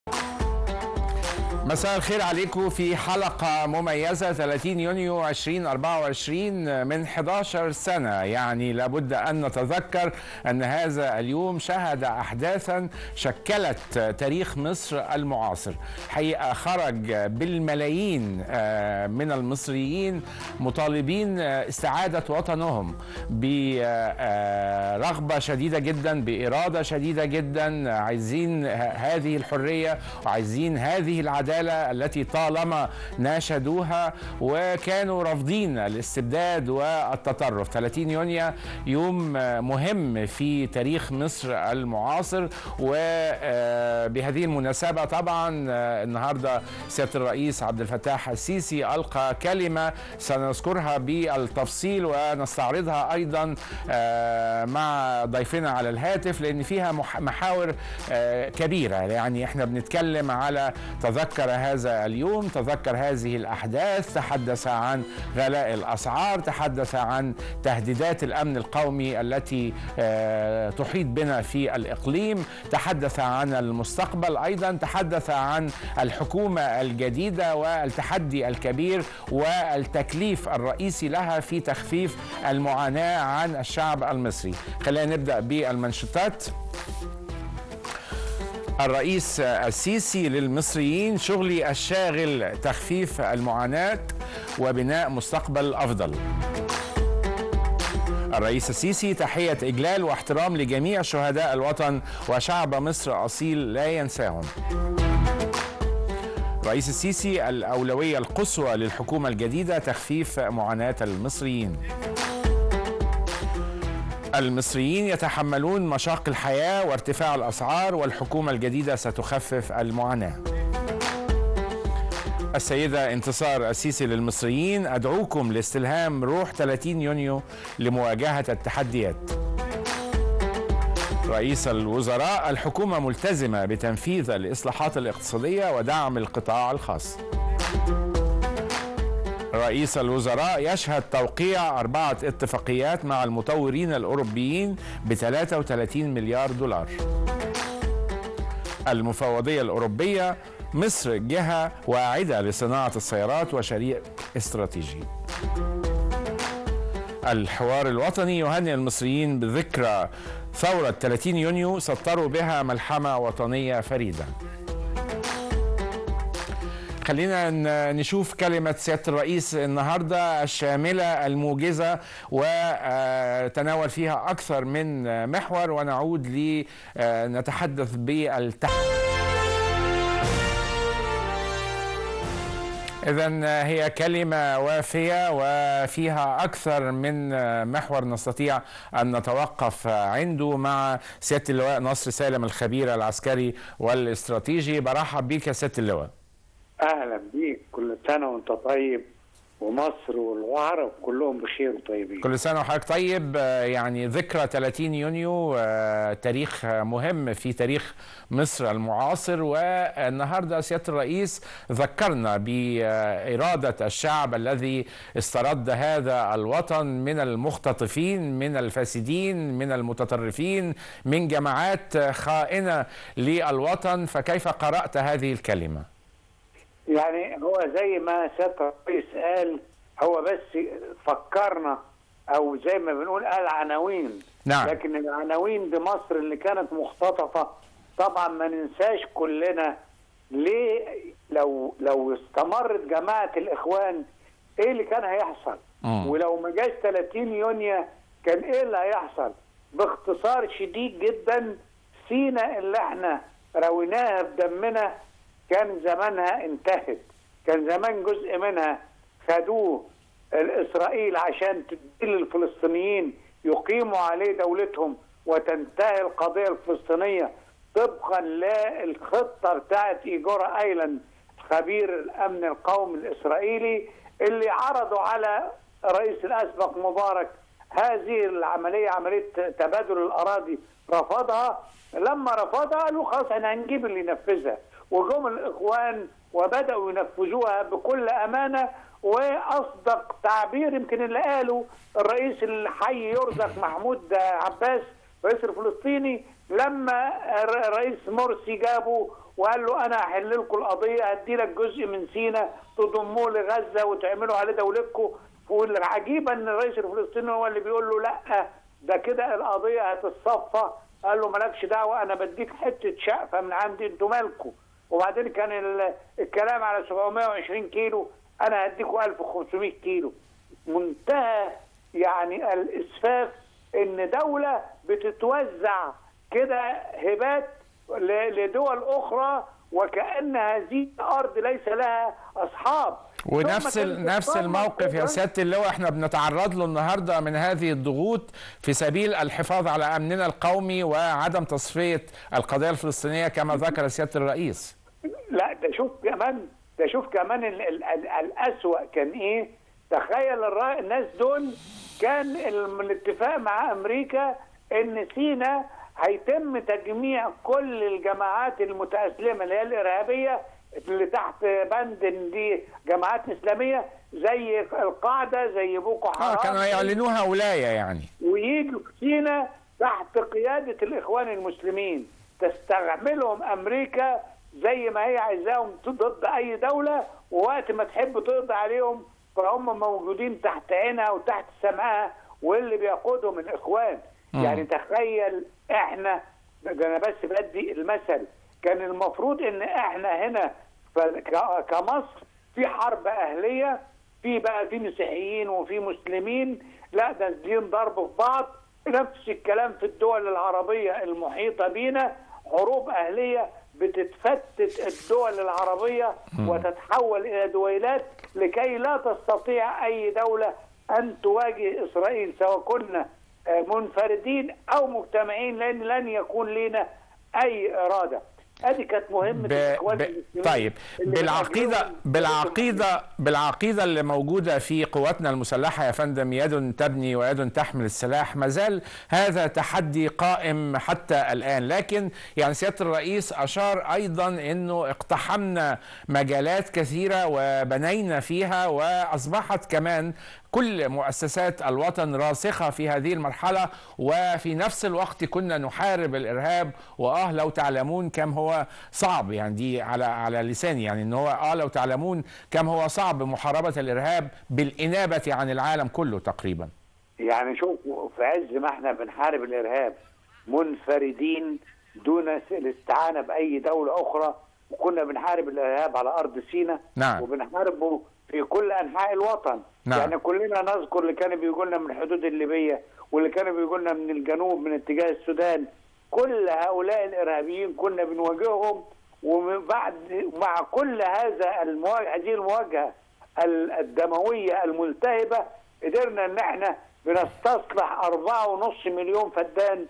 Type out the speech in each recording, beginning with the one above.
مساء الخير عليكم في حلقة مميزة 30 يونيو 2024 من 11 سنة يعني لابد أن نتذكر أن هذا اليوم شهد أحداثا شكلت تاريخ مصر المعاصر حقيقة خرج بالملايين من المصريين مطالبين استعادة وطنهم برغبة شديدة جدا بإرادة شديدة جدا عايزين هذه الحرية وعايزين هذه العدالة التي طالما ناشدوها وكانوا رافضين الاستبداد والتطرف 30 يونيو يوم مهم في تاريخ مصر المعاصر وبهذه المناسبة طبعا النهاردة سيادة الرئيس عبد الفتاح السيسي ألقى كلمة سنذكرها بالتفصيل ونستعرضها أيضا مع ضيفنا على الهاتف لأن فيها محاور كبيرة يعني احنا بنتكلم على تذكر هذا اليوم تذكر هذه الأحداث تحدث عن غلاء الأسعار تحدث عن تهديدات الأمن القومي التي تحيط بنا في الإقليم تحدث عن المستقبل أيضا تحدث عن الحكومة الجديدة والتحدي الكبير والتكليف الرئيسي لها في تخفيف المعاناة عن الشعب المصري خلينا نبدأ بالمنشطات الرئيس السيسي للمصريين شغلي الشاغل تخفيف المعاناة وبناء مستقبل أفضل الرئيس السيسي تحية إجلال واحترام لجميع شهداء الوطن وشعب مصر أصيل لا ينساهم رئيس السيسي الأولوية القصوى للحكومة الجديدة تخفيف معاناة المصريين المصريين يتحملون مشاق الحياة وارتفاع الأسعار والحكومة الجديدة ستخفف المعاناة السيدة انتصار السيسي للمصريين أدعوكم لاستلهام روح 30 يونيو لمواجهة التحديات رئيس الوزراء الحكومة ملتزمة بتنفيذ الإصلاحات الاقتصادية ودعم القطاع الخاص رئيس الوزراء يشهد توقيع أربعة اتفاقيات مع المطورين الأوروبيين ب 33 مليار دولار المفوضية الأوروبية مصر جهة واعدة لصناعة السيارات وشريك استراتيجي الحوار الوطني يهنئ المصريين بذكرى ثورة 30 يونيو سطروا بها ملحمة وطنية فريدة خلينا نشوف كلمة سيادة الرئيس النهاردة الشاملة الموجزة وتناول فيها أكثر من محور ونعود لنتحدث بالتحديد إذا هي كلمة وافية وفيها أكثر من محور نستطيع أن نتوقف عنده مع سيادة اللواء نصر سالم الخبير العسكري والاستراتيجي برحب بك يا سيادة اللواء اهلا بيك كل سنه وانت طيب ومصر والعرب كلهم بخير وطيبين كل سنه وحضرتك طيب يعني ذكرى 30 يونيو تاريخ مهم في تاريخ مصر المعاصر والنهارده سياده الرئيس ذكرنا باراده الشعب الذي استرد هذا الوطن من المختطفين من الفاسدين من المتطرفين من جماعات خائنه للوطن فكيف قرات هذه الكلمه؟ يعني هو زي ما سياده الرئيس قال هو بس فكرنا او زي ما بنقول قال عناوين نعم. لكن العناوين دي مصر اللي كانت مختطفه طبعا ما ننساش كلنا ليه لو لو استمرت جماعه الاخوان ايه اللي كان هيحصل؟ مم. ولو ما جاش 30 يونيو كان ايه اللي هيحصل؟ باختصار شديد جدا سينا اللي احنا رويناها بدمنا كان زمانها انتهت كان زمان جزء منها خدوه الاسرائيل عشان تدي للفلسطينيين يقيموا عليه دولتهم وتنتهي القضيه الفلسطينيه طبقا للخطه بتاعت ايجورا ايلاند خبير الامن القومي الاسرائيلي اللي عرضوا على الرئيس الاسبق مبارك هذه العمليه عمليه تبادل الاراضي رفضها لما رفضها قالوا خلاص احنا هنجيب اللي ينفذها وجم الاخوان وبداوا ينفذوها بكل امانه واصدق تعبير يمكن اللي قاله الرئيس الحي يرزق محمود عباس الرئيس الفلسطيني لما الر- رئيس مرسي جابه وقال له انا هحل لكم القضيه هدي لك جزء من سينا تضموه لغزه وتعملوا عليه دولتكم والعجيب ان الرئيس الفلسطيني هو اللي بيقول له لا ده كده القضيه هتتصفى قال له مالكش دعوه انا بديك حته شقفه من عندي انتوا مالكم وبعدين كان ال- الكلام على 720 كيلو انا هديكوا 1500 كيلو منتهى يعني الاسفاف ان دوله بتتوزع كده هبات ل- لدول اخرى وكان هذه الارض ليس لها اصحاب ونفس ثم ال... كانت نفس القارة الموقف يا كده- سياده اللواء احنا بنتعرض له النهارده من هذه الضغوط في سبيل الحفاظ على امننا القومي وعدم تصفيه القضيه الفلسطينيه كما ذكر سياده الرئيس. لا ده شوف كمان ده شوف كمان ال ال ال الأسوأ كان ايه تخيل الرا- الناس دول كان ال- الاتفاق مع امريكا ان سينا هيتم تجميع كل الجماعات المتأسلمة اللي هي الإرهابية اللي تحت بند إن دي جماعات إسلامية زي القاعدة زي بوكو اه حرام كانوا يعلنوها ولايه يعني. ويجوا في سينا تحت قيادة الإخوان المسلمين تستعملهم أمريكا زي ما هي عايزاهم ضد أي دولة ووقت ما تحب تقضي عليهم فهم موجودين تحت عينها وتحت سمعها واللي بيقودهم الإخوان مم. يعني تخيل إحنا ده أنا بس بدي المثل كان المفروض إن إحنا هنا ف- ك- كمصر في حرب أهلية في بقى في مسيحيين وفي مسلمين لا ده الدين ضرب في بعض نفس الكلام في الدول العربية المحيطة بينا حروب أهلية بتتفتت الدول العربية وتتحول إلى دويلات لكي لا تستطيع أي دولة أن تواجه إسرائيل سواء كنا آه، منفردين أو مجتمعين لأن لن يكون لنا أي إرادة هذه كانت مهمة ب... الإخوان ب... المسلمين طيب اللي بالعقيده بتأجلهم- بالعقيده بالعقيده اللي موجوده في قواتنا المسلحه يا فندم يد تبني ويد تحمل السلاح ما زال هذا تحدي قائم حتى الان لكن يعني سياده الرئيس اشار ايضا انه اقتحمنا مجالات كثيره وبنينا فيها واصبحت كمان كل مؤسسات الوطن راسخة في هذه المرحلة وفي نفس الوقت كنا نحارب الإرهاب وآه لو تعلمون كم هو صعب يعني دي على على لساني يعني إن هو آه لو تعلمون كم هو صعب محاربة الإرهاب بالإنابة عن العالم كله تقريبا يعني شوف في عز ما احنا بنحارب الارهاب منفردين دون الاستعانه باي دوله اخرى وكنا بنحارب الارهاب على ارض سيناء نعم. وبنحاربه في كل انحاء الوطن نعم. يعني كلنا نذكر اللي كانوا بيجوا لنا من الحدود الليبيه واللي كانوا بيجوا لنا من الجنوب من اتجاه السودان كل هؤلاء الارهابيين كنا بنواجههم ومن بعد مع كل هذا المواجهه هذه المواجهه ال- الدمويه الملتهبه قدرنا ان احنا بنستصلح أربعة ونص مليون فدان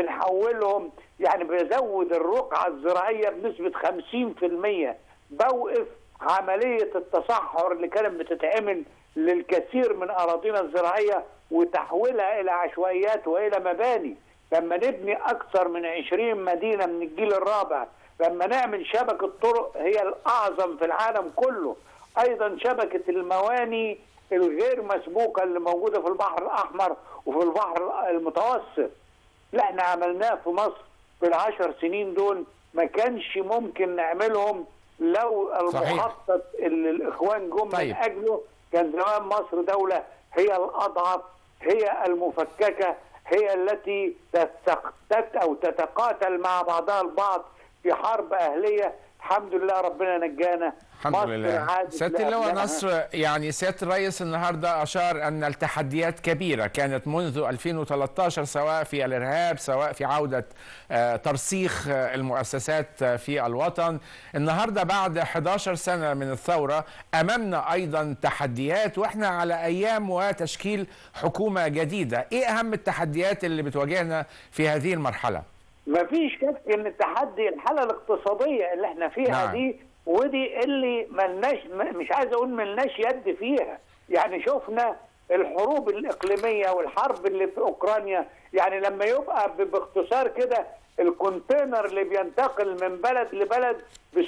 بنحولهم يعني بزود الرقعة الزراعية بنسبة خمسين في المية بوقف عملية التصحر اللي كانت بتتعمل للكثير من أراضينا الزراعية وتحويلها إلى عشوائيات وإلى مباني لما نبني أكثر من عشرين مدينة من الجيل الرابع لما نعمل شبكة طرق هي الأعظم في العالم كله أيضا شبكة المواني الغير مسبوقة اللي موجودة في البحر الأحمر وفي البحر المتوسط لا احنا عملناه في مصر في العشر سنين دول ما كانش ممكن نعملهم لو صحيح. المخطط اللي الإخوان جم طيب. من أجله كان زمان مصر دولة هي الأضعف هي المفككة هي التي تستقتت أو تتقاتل مع بعضها البعض في حرب أهلية الحمد لله ربنا نجانا الحمد مصر لله عادت سيادة اللواء لأبنائها. نصر يعني سيادة الرئيس النهاردة أشار أن التحديات كبيرة كانت منذ 2013 سواء في الإرهاب سواء في عودة آه، ترسيخ آه، المؤسسات آه، في الوطن النهاردة بعد 11 سنة من الثورة أمامنا أيضا تحديات وإحنا على أيام وتشكيل حكومة جديدة إيه أهم التحديات اللي بتواجهنا في هذه المرحلة؟ ما فيش شك ان التحدي الحاله الاقتصاديه اللي احنا فيها نعم. نعم. دي ودي اللي ملناش م- مش عايز اقول ملناش يد فيها يعني شفنا الحروب الاقليميه والحرب اللي في اوكرانيا يعني لما يبقى ب- باختصار كده الكونتينر اللي بينتقل من بلد لبلد ب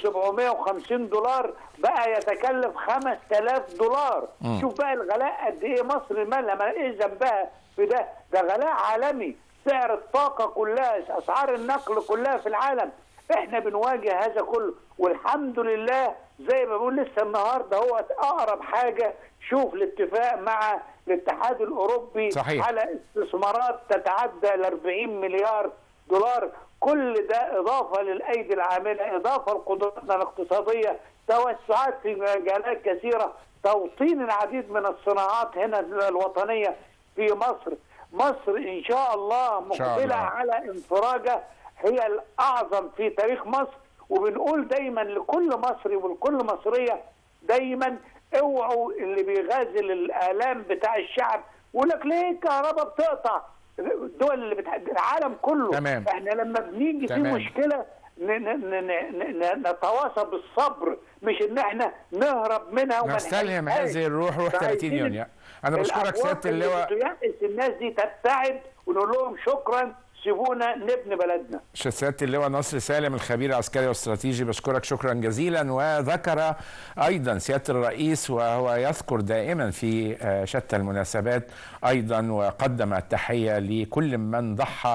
750 دولار بقى يتكلف 5000 دولار مم. شوف بقى الغلاء قد ايه مصر مالها ما ايه ذنبها في ده ده غلاء عالمي سعر الطاقه كلها اسعار النقل كلها في العالم احنا بنواجه هذا كله والحمد لله زي ما بقول لسه النهارده هو اقرب حاجه شوف الاتفاق مع الاتحاد الاوروبي صحيح. على استثمارات تتعدى ال 40 مليار دولار كل ده اضافه للايدي العامله اضافه لقدراتنا الاقتصاديه توسعات في مجالات كثيره توطين العديد من الصناعات هنا الوطنيه في مصر مصر ان شاء الله شاء مقبله الله. على انفراجه هي الاعظم في تاريخ مصر وبنقول دايما لكل مصري ولكل مصريه دايما اوعوا اللي بيغازل الالام بتاع الشعب يقول لك ليه الكهرباء بتقطع الدول اللي بتح... العالم كله تمام. احنا لما بنيجي في تمام. مشكله ن... ن... ن... ن... نتواصى بالصبر مش ان احنا نهرب منها وما نستلهم نحلهاش. هذه الروح روح 30 فعايزين يونيو انا بشكرك الأبواب سياده اللي اللواء بتيأس الناس دي تبتعد ونقول لهم شكرا سيبونا نبني بلدنا سياده اللواء نصر سالم الخبير العسكري والاستراتيجي بشكرك شكرا جزيلا وذكر ايضا سياده الرئيس وهو يذكر دائما في آه، شتى المناسبات ايضا وقدم التحيه لكل من ضحى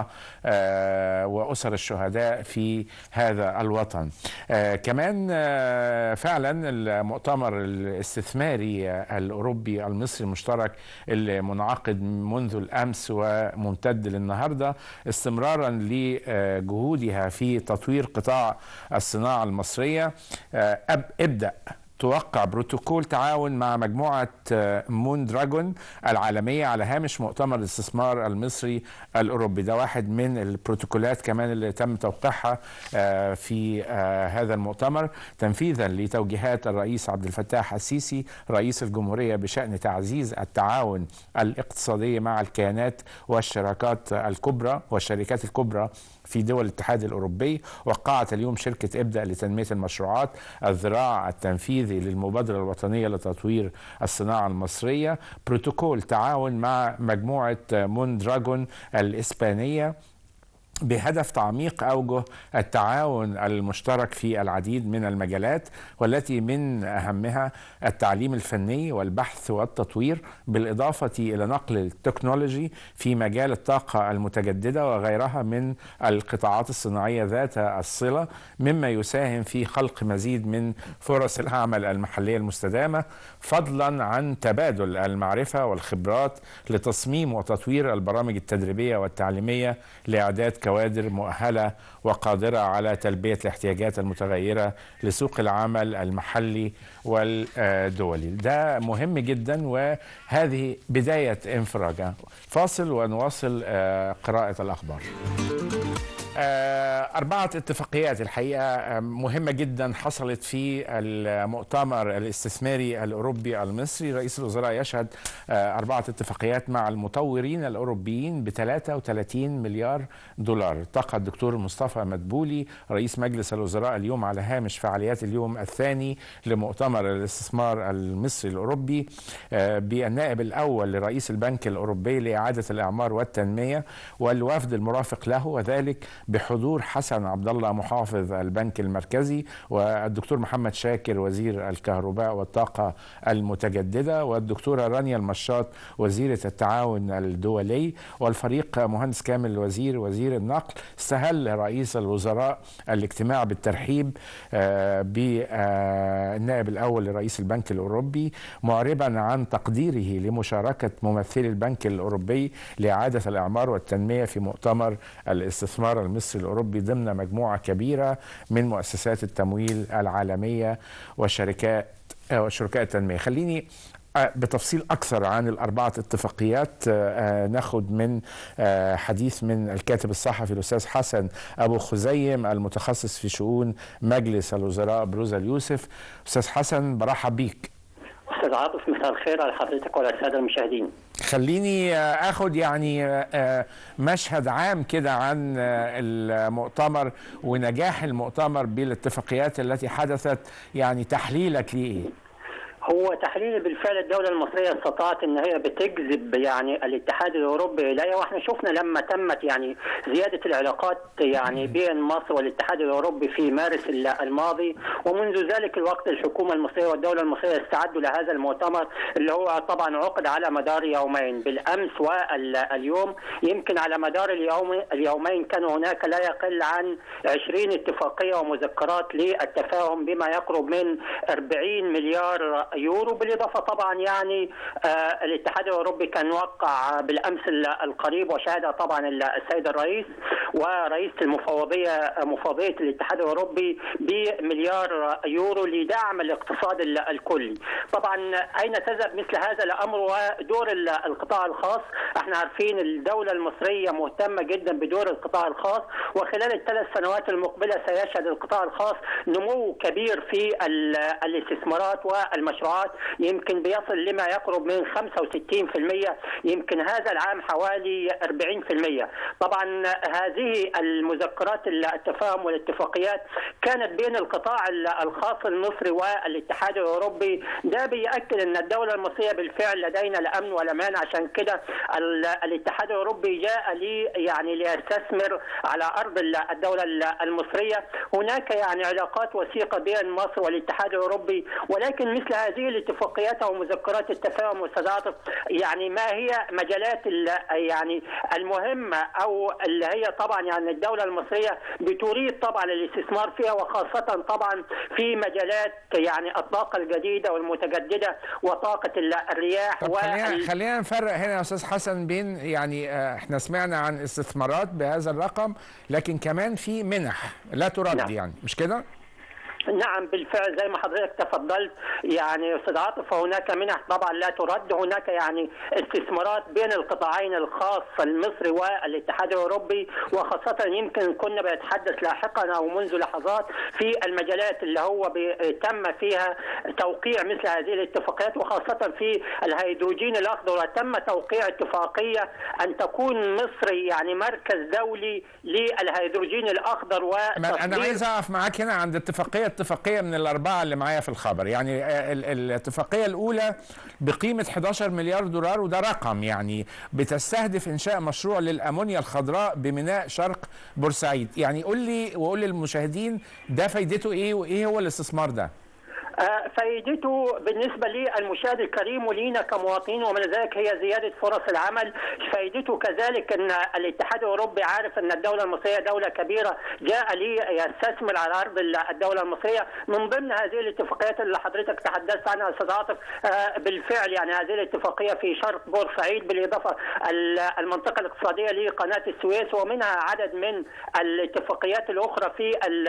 آه، واسر الشهداء في هذا الوطن آه، كمان آه، فعلا المؤتمر الاستثماري الاوروبي المصري المشترك اللي منعقد منذ الامس وممتد للنهارده استمرارا لجهودها في تطوير قطاع الصناعه المصريه آه، أب- ابدا توقع بروتوكول تعاون مع مجموعة آه، مون دراجون العالمية على هامش مؤتمر الاستثمار المصري الأوروبي ده واحد من البروتوكولات كمان اللي تم توقيعها آه، في آه، هذا المؤتمر تنفيذا لتوجيهات الرئيس عبد الفتاح السيسي رئيس الجمهورية بشأن تعزيز التعاون الاقتصادي مع الكيانات والشراكات الكبرى والشركات الكبرى في دول الاتحاد الأوروبي وقعت اليوم شركة إبدأ لتنمية المشروعات الذراع التنفيذي للمبادرة الوطنية لتطوير الصناعة المصرية بروتوكول تعاون مع مجموعة مون دراجون الإسبانية بهدف تعميق اوجه التعاون المشترك في العديد من المجالات والتي من اهمها التعليم الفني والبحث والتطوير بالاضافه الى نقل التكنولوجي في مجال الطاقه المتجدده وغيرها من القطاعات الصناعيه ذات الصله مما يساهم في خلق مزيد من فرص العمل المحليه المستدامه فضلا عن تبادل المعرفه والخبرات لتصميم وتطوير البرامج التدريبيه والتعليميه لاعداد كوادر مؤهله وقادره على تلبيه الاحتياجات المتغيره لسوق العمل المحلي والدولي. ده مهم جدا وهذه بدايه انفراجه. فاصل ونواصل آه، قراءه الاخبار. آه، أربعة اتفاقيات الحقيقة آه، مهمة جدا حصلت في المؤتمر الاستثماري الأوروبي المصري رئيس الوزراء يشهد آه، أربعة اتفاقيات مع المطورين الأوروبيين ب 33 مليار دولار التقى الدكتور مصطفى مدبولي رئيس مجلس الوزراء اليوم على هامش فعاليات اليوم الثاني لمؤتمر الاستثمار المصري الأوروبي آه، بالنائب الأول لرئيس البنك الأوروبي لإعادة الإعمار والتنمية والوفد المرافق له وذلك بحضور حسن عبد الله محافظ البنك المركزي والدكتور محمد شاكر وزير الكهرباء والطاقة المتجددة والدكتورة رانيا المشاط وزيرة التعاون الدولي والفريق مهندس كامل الوزير وزير النقل استهل رئيس الوزراء الاجتماع بالترحيب آه، بالنائب الأول لرئيس البنك الأوروبي معربا عن تقديره لمشاركة ممثلي البنك الأوروبي لإعادة الإعمار والتنمية في مؤتمر الاستثمار المصري الأوروبي ضمن مجموعة كبيرة من مؤسسات التمويل العالمية وشركات آه، وشركاء التنمية خليني آه، بتفصيل أكثر عن الأربعة اتفاقيات آه، آه، ناخد من آه، حديث من الكاتب الصحفي الأستاذ حسن أبو خزيم المتخصص في شؤون مجلس الوزراء بروزا اليوسف أستاذ حسن برحب بيك استاذ عاطف مساء الخير على حضرتك وعلى الساده المشاهدين. خليني آه، اخد يعني آه، آه، مشهد عام كده عن آه، المؤتمر ونجاح المؤتمر بالاتفاقيات التي حدثت يعني تحليلك ليه هو تحليل بالفعل الدولة المصرية استطاعت ان هي بتجذب يعني الاتحاد الاوروبي اليها واحنا شفنا لما تمت يعني زيادة العلاقات يعني بين مصر والاتحاد الاوروبي في مارس الماضي ومنذ ذلك الوقت الحكومة المصرية والدولة المصرية استعدوا لهذا المؤتمر اللي هو طبعا عقد على مدار يومين بالامس واليوم يمكن على مدار اليوم اليومين كان هناك لا يقل عن 20 اتفاقية ومذكرات للتفاهم بما يقرب من 40 مليار يورو بالاضافه طبعا يعني آه الاتحاد الاوروبي كان وقع بالامس القريب وشهد طبعا السيد الرئيس ورئيس المفوضيه مفوضيه الاتحاد الاوروبي بمليار يورو لدعم الاقتصاد الكلي. طبعا اين تذهب مثل هذا الامر ودور القطاع الخاص؟ احنا عارفين الدوله المصريه مهتمه جدا بدور القطاع الخاص وخلال الثلاث سنوات المقبله سيشهد القطاع الخاص نمو كبير في الاستثمارات والمشروعات يمكن بيصل لما يقرب من 65% يمكن هذا العام حوالي 40% طبعا هذه المذكرات التفاهم والاتفاقيات كانت بين القطاع الخاص المصري والاتحاد الاوروبي ده بيأكد ان الدوله المصريه بالفعل لدينا الامن والامان عشان كده الاتحاد الاوروبي جاء لي يعني ليستثمر على ارض الدوله المصريه هناك يعني علاقات وثيقه بين مصر والاتحاد الاوروبي ولكن مثل هذه الاتفاقيات او مذكرات التفاهم والصداقه يعني ما هي مجالات يعني المهمه او اللي هي طبعا يعني الدوله المصريه بتريد طبعا الاستثمار فيها وخاصه طبعا في مجالات يعني الطاقه الجديده والمتجدده وطاقه الرياح طب خلينا خلينا نفرق هنا يا استاذ حسن بين يعني احنا سمعنا عن استثمارات بهذا الرقم لكن كمان في منح لا ترد نعم. يعني مش كده؟ نعم بالفعل زي ما حضرتك تفضلت يعني استاذ عاطف فهناك منح طبعا لا ترد هناك يعني استثمارات بين القطاعين الخاص المصري والاتحاد الاوروبي وخاصه يمكن كنا بنتحدث لاحقا او منذ لحظات في المجالات اللي هو تم فيها توقيع مثل هذه الاتفاقيات وخاصه في الهيدروجين الاخضر وتم توقيع اتفاقيه ان تكون مصر يعني مركز دولي للهيدروجين الاخضر انا عايز اقف معاك هنا عند اتفاقيه اتفاقيه من الاربعه اللي معايا في الخبر يعني الاتفاقيه الاولى بقيمه 11 مليار دولار وده رقم يعني بتستهدف انشاء مشروع للامونيا الخضراء بميناء شرق بورسعيد يعني قول لي وقول للمشاهدين ده فايدته ايه وايه هو الاستثمار ده فائدته بالنسبة للمشاهد الكريم ولينا كمواطنين ومن ذلك هي زيادة فرص العمل فائدته كذلك أن الاتحاد الأوروبي عارف أن الدولة المصرية دولة كبيرة جاء ليستثمر على أرض الدولة المصرية من ضمن هذه الاتفاقيات اللي حضرتك تحدثت عنها أستاذ عاطف بالفعل يعني هذه الاتفاقية في شرق بورسعيد بالإضافة المنطقة الاقتصادية لقناة السويس ومنها عدد من الاتفاقيات الأخرى في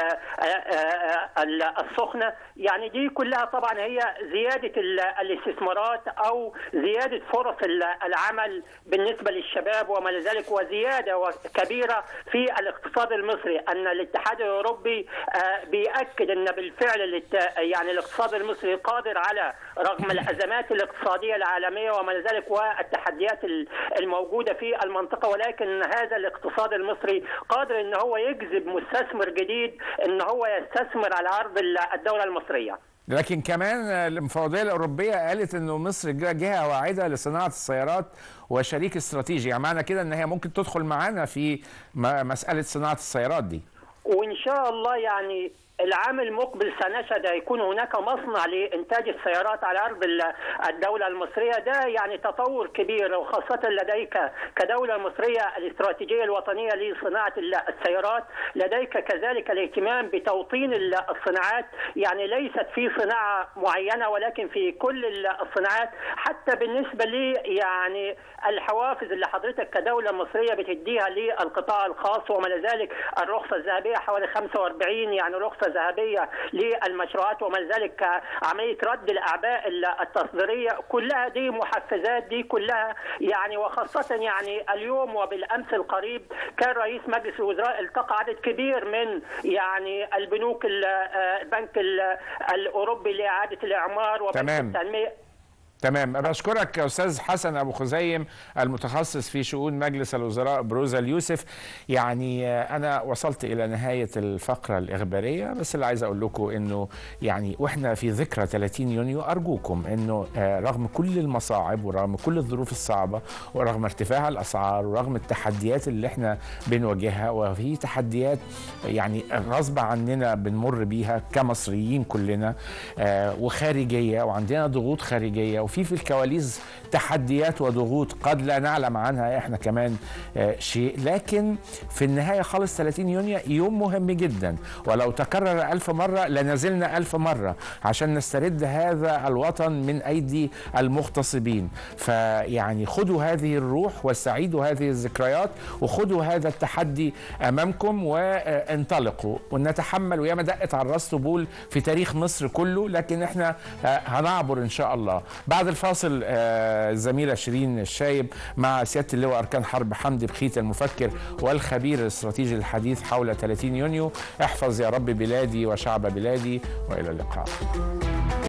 السخنة يعني دي كلها طبعا هي زياده الاستثمارات او زياده فرص العمل بالنسبه للشباب وما ذلك وزياده كبيره في الاقتصاد المصري ان الاتحاد الاوروبي بياكد ان بالفعل يعني الاقتصاد المصري قادر على رغم الازمات الاقتصاديه العالميه وما ذلك والتحديات الموجوده في المنطقه ولكن هذا الاقتصاد المصري قادر ان هو يجذب مستثمر جديد ان هو يستثمر على ارض الدوله المصريه لكن كمان المفوضيه الاوروبيه قالت انه مصر جهه واعده لصناعه السيارات وشريك استراتيجي يعني معنى كده ان هي ممكن تدخل معانا في مساله صناعه السيارات دي وان شاء الله يعني العام المقبل سنشهد هيكون هناك مصنع لانتاج السيارات على ارض الدوله المصريه ده يعني تطور كبير وخاصه لديك كدوله مصريه الاستراتيجيه الوطنيه لصناعه السيارات لديك كذلك الاهتمام بتوطين الصناعات يعني ليست في صناعه معينه ولكن في كل الصناعات حتى بالنسبه لي يعني الحوافز اللي حضرتك كدوله مصريه بتديها للقطاع الخاص وما ذلك الرخصه الذهبيه حوالي 45 يعني رخصه ذهبيه للمشروعات وما ذلك عمليه رد الاعباء التصديريه كلها دي محفزات دي كلها يعني وخاصه يعني اليوم وبالامس القريب كان رئيس مجلس الوزراء التقى عدد كبير من يعني البنوك البنك الاوروبي لاعاده الاعمار وبنك التنميه تمام بشكرك يا استاذ حسن ابو خزيم المتخصص في شؤون مجلس الوزراء بروزا اليوسف يعني آه، انا وصلت الى نهايه الفقره الاخباريه بس اللي عايز اقول لكم انه يعني واحنا في ذكرى 30 يونيو ارجوكم انه آه، رغم كل المصاعب ورغم كل الظروف الصعبه ورغم ارتفاع الاسعار ورغم التحديات اللي احنا بنواجهها وفي تحديات يعني غصب عننا بنمر بيها كمصريين كلنا آه، وخارجيه وعندنا ضغوط خارجيه وفي في الكواليس تحديات وضغوط قد لا نعلم عنها احنا كمان آه، شيء لكن في النهايه خالص 30 يونيو يوم مهم جدا ولو تكرر ألف مرة لنزلنا ألف مرة عشان نسترد هذا الوطن من أيدي المغتصبين فيعني خدوا هذه الروح واستعيدوا هذه الذكريات وخدوا هذا التحدي أمامكم وانطلقوا ونتحمل وياما دقت على الراس طبول في تاريخ مصر كله لكن احنا آه، هنعبر إن شاء الله بعد الفاصل آه، الزميلة شيرين الشايب مع سيادة اللواء أركان حرب حمدي بخيت المفكر والخبير الاستراتيجي الحديث حول 30 يونيو احفظ يا رب بلادي وشعب بلادي وإلى اللقاء